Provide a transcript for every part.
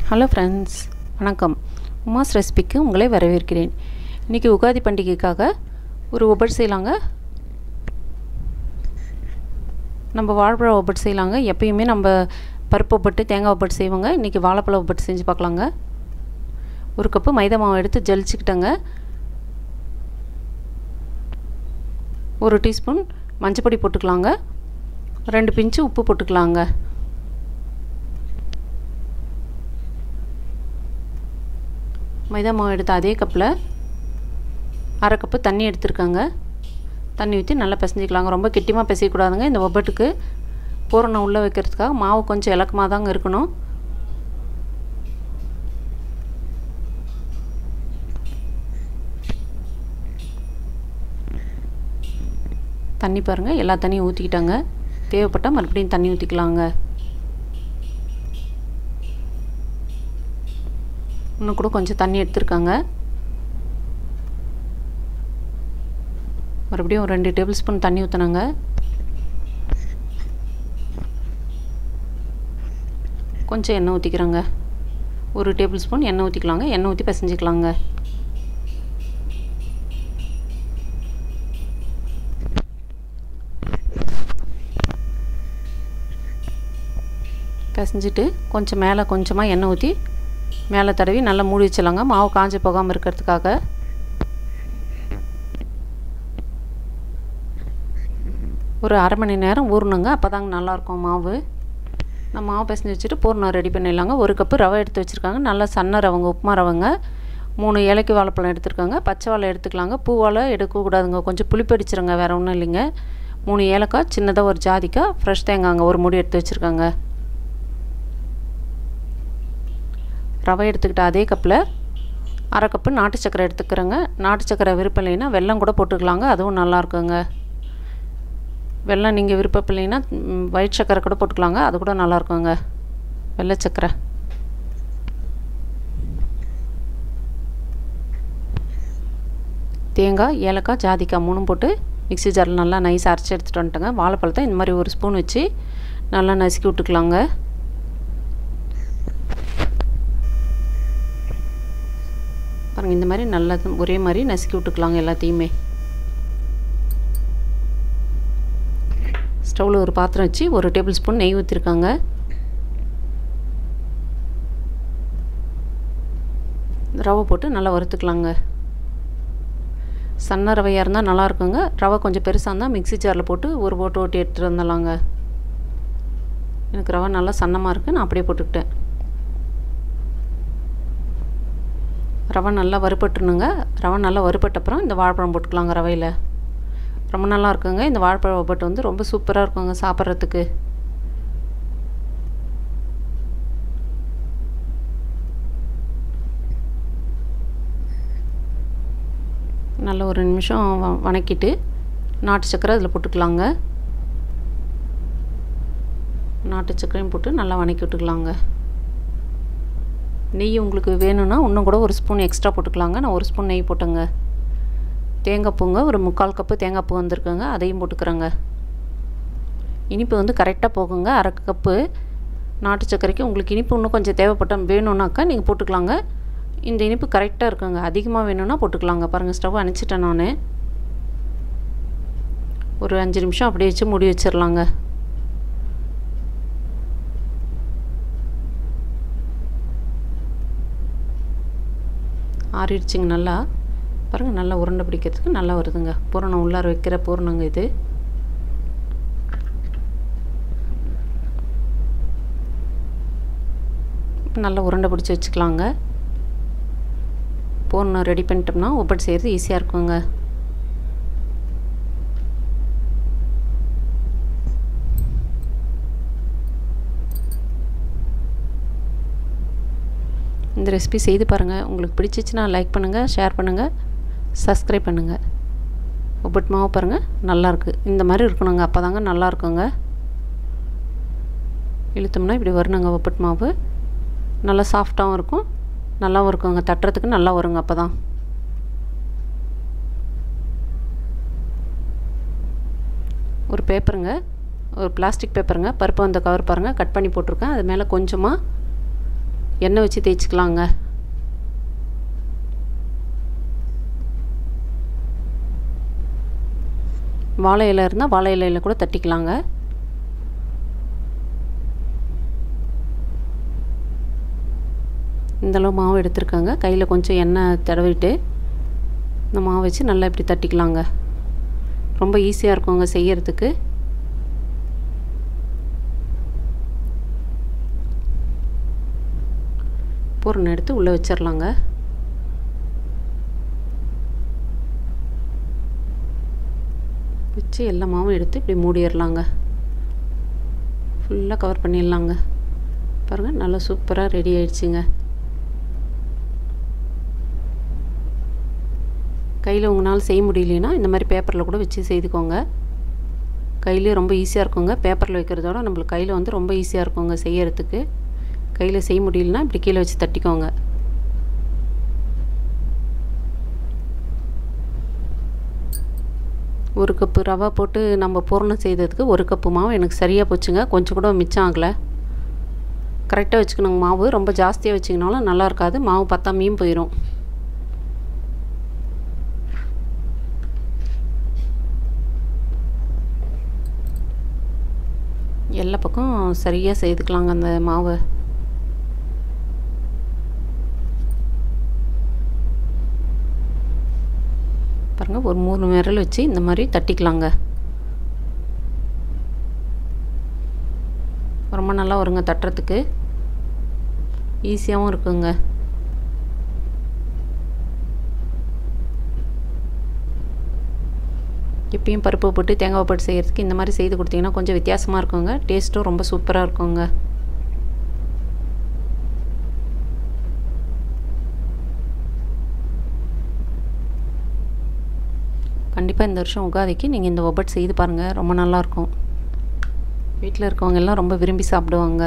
hello friends வணக்கம் உமாஸ் ரெசிபிக்கு உங்களை வரவேற்கிறேன் இன்றைக்கி உகாதி பண்டிகைக்காக ஒரு ஒபட் செய்யலாங்க நம்ம வாழைப்பழ ஒபட் செய்யலாங்க எப்பயுமே நம்ம பருப்பு ஒப்பட்டு தேங்காய் ஒப்பட்டு செய்வோங்க இன்றைக்கி வாழைப்பழ ஒப்பட்டு செஞ்சு பார்க்கலாங்க ஒரு கப்பு மைதா மாவு எடுத்து ஜலிச்சுக்கிட்டேங்க ஒரு டீஸ்பூன் மஞ்சப்பொடி போட்டுக்கலாங்க ரெண்டு பிஞ்சு உப்பு போட்டுக்கலாங்க மைதா மாவு எடுத்த அதே கப்பில் அரை கப்பு தண்ணி எடுத்துருக்காங்க தண்ணி ஊற்றி நல்லா பிசைஞ்சிக்கலாங்க ரொம்ப கெட்டியமாக பிசையக்கூடாதுங்க இந்த ஒப்பட்டுக்கு பூரணம் உள்ளே வைக்கிறதுக்காக மாவு கொஞ்சம் இலக்கமாக தாங்க இருக்கணும் தண்ணி பாருங்கள் எல்லா தண்ணியும் ஊற்றிக்கிட்டாங்க தேவைப்பட்டால் மறுபடியும் தண்ணி ஊற்றிக்கலாங்க இன்னும் கூட கொஞ்சம் தண்ணி எடுத்துருக்காங்க மறுபடியும் ஒரு ரெண்டு டேபிள் ஸ்பூன் தண்ணி ஊற்றினாங்க கொஞ்சம் எண்ணெய் ஊற்றிக்கிறோங்க ஒரு டேபிள் ஸ்பூன் எண்ணெய் ஊற்றிக்கலாங்க எண்ணெய் ஊற்றி பிசைஞ்சிக்கலாங்க பிசைஞ்சிட்டு கொஞ்சம் மேலே கொஞ்சமாக எண்ணெய் ஊற்றி மேலே தடவி நல்லா மூடி வச்சிடலாங்க மாவு காஞ்சி போகாமல் இருக்கிறதுக்காக ஒரு அரை மணி நேரம் ஊறணுங்க அப்போ தாங்க நல்லாயிருக்கும் மாவு நான் மாவு பிசைஞ்சு வச்சுட்டு பூர்ணம் ரெடி பண்ணிடலாங்க ஒரு கப்பு ரவை எடுத்து வச்சுருக்காங்க நல்லா சன்ன ரவங்க உப்புமா ரவைங்க மூணு ஏலக்கி வாழைப்பழம் எடுத்துருக்காங்க பச்சை வாழை எடுத்துக்கலாங்க பூ வாழை எடுக்கக்கூடாதுங்க கொஞ்சம் புளிப்படிச்சிருங்க வேறு ஒன்றும் இல்லைங்க மூணு ஏலக்காய் சின்னதாக ஒரு ஜாதிக்காய் ஃப்ரெஷ் தேங்காய்ங்க ஒரு மூடி எடுத்து வச்சுருக்காங்க ரவை எடுத்துக்கிட்ட அதே கப்பில் அரை கப்பு நாட்டு சக்கரை எடுத்துக்கிறேங்க நாட்டு சக்கரை விருப்பம் இல்லைன்னா வெல்லம் கூட போட்டுக்கலாங்க அதுவும் நல்லா இருக்குங்க வெல்லம் நீங்கள் விருப்பம் இல்லைன்னா ஒயிட் சக்கரை கூட போட்டுக்கலாங்க அது கூட நல்லா இருக்குங்க வெள்ளை சக்கரை தேங்காய் ஏலக்காய் ஜாதிக்காய் மூணும் போட்டு மிக்ஸி ஜாரில் நல்லா நைஸ் அரைச்சி எடுத்துகிட்டு வந்துட்டேங்க வாழைப்பழத்தை இந்த மாதிரி ஒரு ஸ்பூன் வச்சு நல்லா நசுக்கி விட்டுக்கலாங்க பாருங்கள் இந்த மாதிரி நல்லா ஒரே மாதிரி நசுக்கி விட்டுக்கலாங்க எல்லாத்தையுமே ஸ்டவ்வில் ஒரு பாத்திரம் வச்சு ஒரு டேபிள் ஸ்பூன் நெய் ஊற்றிருக்காங்க ரவை போட்டு நல்லா வறுத்துக்கலாங்க சன்ன ரவையாக இருந்தால் நல்லா இருக்குங்க ரவை கொஞ்சம் பெருசாக இருந்தால் மிக்ஸி ஜாரில் போட்டு ஒரு ஓட்டு ஓட்டி எடுத்துகிட்டு வந்துடலாங்க எனக்கு ரவை நல்லா சன்னமாக இருக்குது நான் அப்படியே போட்டுக்கிட்டேன் ரவை நல்லா வறுபட்டுருணுங்க ரவை நல்லா வறுபட்ட அப்புறம் இந்த வாழைப்பழம் போட்டுக்கலாங்க ரவையில் ரொம்ப நல்லா இருக்குங்க இந்த வாழைப்பழம் ஒப்பட்டு வந்து ரொம்ப சூப்பராக இருக்குங்க சாப்பிட்றதுக்கு நல்ல ஒரு நிமிஷம் வ வணக்கிட்டு நாட்டு சக்கரை அதில் போட்டுக்கலாங்க நாட்டு சக்கரையும் போட்டு நல்லா வணக்கி விட்டுக்கலாங்க நெய் உங்களுக்கு வேணும்னா இன்னும் கூட ஒரு ஸ்பூன் எக்ஸ்ட்ரா போட்டுக்கலாங்க நான் ஒரு ஸ்பூன் நெய் போட்டேங்க தேங்காய் பூங்க ஒரு முக்கால் கப்பு தேங்காய் பூ வந்திருக்குங்க அதையும் போட்டுக்கிறேங்க இனிப்பு வந்து கரெக்டாக போகுங்க அரை கப்பு நாட்டு சர்க்கரைக்கு உங்களுக்கு இனிப்பு இன்னும் கொஞ்சம் தேவைப்பட்ட வேணும்னாக்கா நீங்கள் போட்டுக்கலாங்க இந்த இனிப்பு கரெக்டாக இருக்குங்க அதிகமாக வேணும்னா போட்டுக்கலாங்க பாருங்கள் ஸ்டவ் அணைச்சிட்டேன் நான் ஒரு அஞ்சு நிமிஷம் அப்படியே வச்சு மூடி வச்சிடலாங்க ஆறிடுச்சிங்க நல்லா பாருங்கள் நல்லா உருண்டை பிடிக்கிறதுக்கு நல்லா வருதுங்க பூரணம் உள்ளார வைக்கிற பூரணங்க இது நல்லா உருண்டை பிடிச்சி வச்சுக்கலாங்க பூரணம் ரெடி பண்ணிட்டோம்னா ஒப்பட்டு செய்கிறது ஈஸியாக இருக்குங்க இந்த ரெசிபி செய்து பாருங்கள் உங்களுக்கு பிடிச்சிச்சின்னா லைக் பண்ணுங்கள் ஷேர் பண்ணுங்கள் சப்ஸ்கிரைப் பண்ணுங்கள் ஒப்பட்டு மாவு பாருங்கள் நல்லாயிருக்கு இந்த மாதிரி இருக்கணுங்க அப்போ தாங்க நல்லா இருக்குங்க இழுத்தோம்னா இப்படி வரணுங்க ஒப்பட்டு மாவு நல்லா சாஃப்டாகவும் இருக்கும் நல்லாவும் இருக்குங்க தட்டுறதுக்கு நல்லா வருங்க அப்போ தான் ஒரு பேப்பருங்க ஒரு பிளாஸ்டிக் பேப்பருங்க பருப்பு வந்த கவர் பாருங்கள் கட் பண்ணி போட்டிருக்கேன் அது மேலே கொஞ்சமாக எண்ணெய் வச்சு தேய்ச்சிக்கலாங்க வாழை இலை இருந்தால் வாழை இலையில் கூட தட்டிக்கலாங்க இந்தளவு மாவு எடுத்துருக்காங்க கையில் கொஞ்சம் எண்ணெய் தடவிட்டு இந்த மாவு வச்சு நல்லா இப்படி தட்டிக்கலாங்க ரொம்ப ஈஸியாக இருக்குங்க செய்யறதுக்கு பூரணம் எடுத்து உள்ளே வச்சிடலாங்க வச்சு எல்லா மாவும் எடுத்து இப்படி மூடிடலாங்க ஃபுல்லாக கவர் பண்ணிடலாங்க பாருங்கள் நல்லா சூப்பராக ரெடி ஆயிடுச்சுங்க கையில் உங்களால் செய்ய முடியலனா இந்த மாதிரி பேப்பரில் கூட வச்சு செய்துக்கோங்க கையிலே ரொம்ப ஈஸியாக இருக்குங்க பேப்பரில் வைக்கிறதோட நம்மளுக்கு கையில் வந்து ரொம்ப ஈஸியாக இருக்குங்க செய்யறதுக்கு கையில் செய்ய முடியலனா இப்படி கீழே வச்சு தட்டிக்கோங்க ஒரு கப்பு ரவா போட்டு நம்ம பூரணம் செய்ததுக்கு ஒரு கப்பு மாவு எனக்கு சரியாக போச்சுங்க கொஞ்சம் கூட மிச்சம் ஆகலை கரெக்டாக வச்சுக்கணுங்க மாவு ரொம்ப ஜாஸ்தியாக வச்சிங்கனாலும் நல்லா இருக்காது மாவு பத்தாமையும் போயிடும் எல்லா பக்கம் சரியாக செய்துக்கலாங்க அந்த மாவை பாருங்கள் ஒரு மூணு விரல் வச்சு இந்த மாதிரி தட்டிக்கலாங்க ரொம்ப நல்லா வருங்க தட்டுறதுக்கு ஈஸியாகவும் இருக்குங்க எப்பயும் பருப்பு போட்டு தேங்காய் போட்டு செய்கிறதுக்கு இந்த மாதிரி செய்து கொடுத்தீங்கன்னா கொஞ்சம் வித்தியாசமாக இருக்குங்க டேஸ்ட்டும் ரொம்ப சூப்பராக இருக்குங்க கண்டிப்பாக இந்த வருஷம் உகாதிக்கு நீங்கள் இந்த ஒபட் செய்து பாருங்கள் ரொம்ப நல்லாயிருக்கும் வீட்டில் இருக்கவங்க எல்லாம் ரொம்ப விரும்பி சாப்பிடுவாங்க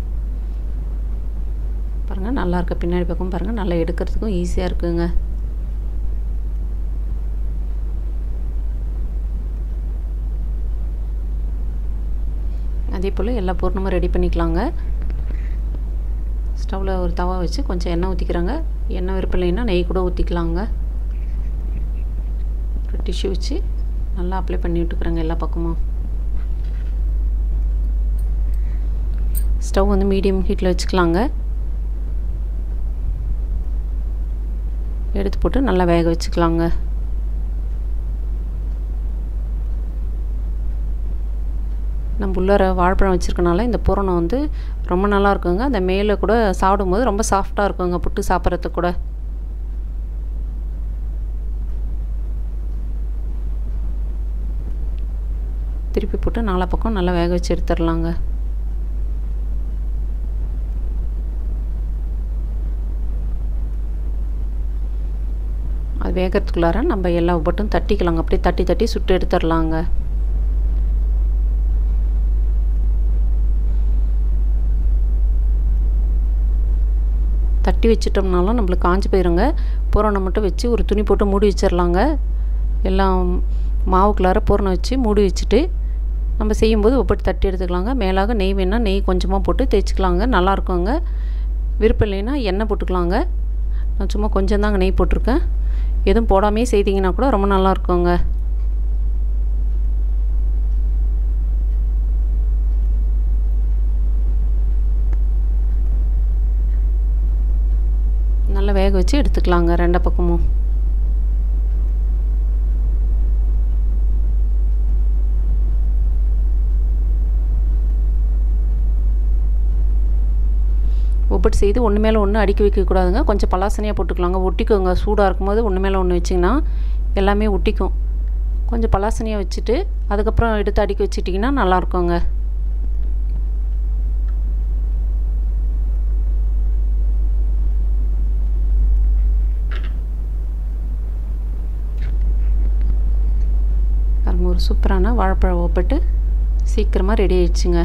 பாருங்கள் நல்லா இருக்க பின்னாடி பக்கம் பாருங்கள் நல்லா எடுக்கிறதுக்கும் ஈஸியாக இருக்குங்க அதே போல் எல்லா பூர்ணமும் ரெடி பண்ணிக்கலாங்க ஸ்டவ்வில் ஒரு தவா வச்சு கொஞ்சம் எண்ணெய் ஊற்றிக்கிறாங்க எண்ணெய் விருப்பம் இல்லைன்னா நெய் கூட ஊற்றிக்கலாங்க ஒரு டிஷ்யூ வச்சு நல்லா அப்ளை பண்ணி விட்டுக்கிறேங்க எல்லா பக்கமும் ஸ்டவ் வந்து மீடியம் ஹீட்டில் வச்சுக்கலாங்க எடுத்து போட்டு நல்லா வேக வச்சுக்கலாங்க நம்ம உள்ளார வாழைப்பழம் வச்சுருக்கனால இந்த பூரணம் வந்து ரொம்ப நல்லா இருக்குங்க அந்த மேலே கூட சாப்பிடும்போது ரொம்ப சாஃப்டாக இருக்குங்க புட்டு சாப்பிட்றதுக்கு கூட திருப்பி போட்டு நாலா பக்கம் நல்லா வேக வச்சு எடுத்துடலாங்க அது வேகிறதுக்குள்ளார நம்ம எல்லா உப்பட்டும் தட்டிக்கலாங்க அப்படியே தட்டி தட்டி சுட்டு எடுத்துடலாங்க தட்டி வச்சிட்டோம்னாலும் நம்மளுக்கு காஞ்சி போயிருங்க பூரணம் மட்டும் வச்சு ஒரு துணி போட்டு மூடி வச்சிடலாங்க எல்லாம் மாவுக்குள்ளார பூரணம் வச்சு மூடி வச்சுட்டு நம்ம செய்யும்போது ஒப்பட்டு தட்டி எடுத்துக்கலாங்க மேலாக நெய் வேணால் நெய் கொஞ்சமாக போட்டு தேய்ச்சிக்கலாங்க நல்லாயிருக்குங்க விருப்பம் இல்லைன்னா எண்ணெய் போட்டுக்கலாங்க நான் சும்மா கொஞ்சம் தாங்க நெய் போட்டிருக்கேன் எதுவும் போடாமே செய்தீங்கன்னா கூட ரொம்ப நல்லா இருக்குங்க நல்லா வேக வச்சு எடுத்துக்கலாங்க ரெண்டு பக்கமும் ஒப்பட்டு செய்து ஒன்று மேலே ஒன்று அடுக்கி வைக்கக்கூடாதுங்க கொஞ்சம் பலாசனையாக போட்டுக்கலாங்க ஒட்டிக்கோங்க சூடாக இருக்கும்போது ஒன்று மேலே ஒன்று வச்சிங்கன்னா எல்லாமே ஒட்டிக்கும் கொஞ்சம் பலாசனையாக வச்சுட்டு அதுக்கப்புறம் எடுத்து அடுக்கி வச்சிட்டிங்கன்னா நல்லாயிருக்குங்க பாருங்க ஒரு சூப்பரான வாழைப்பழம் ஒப்பட்டு சீக்கிரமாக ரெடி ஆயிடுச்சுங்க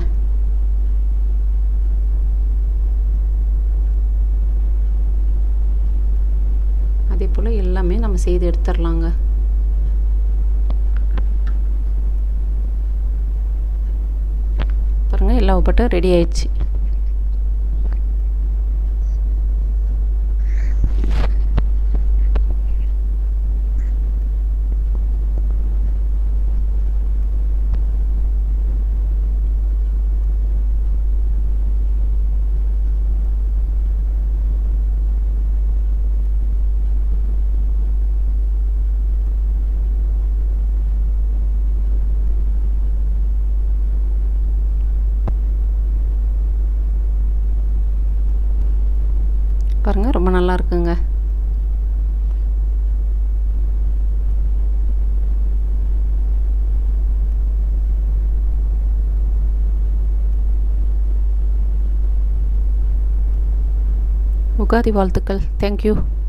அதே போல் எல்லாமே நம்ம செய்து எடுத்துடலாங்க பாருங்கள் எல்லா ஒப்பட்டும் ரெடி ஆயிடுச்சு பாருங்கள் ரொம்ப நல்லா இருக்குங்க உகாதி வாழ்த்துக்கள் தேங்க்யூ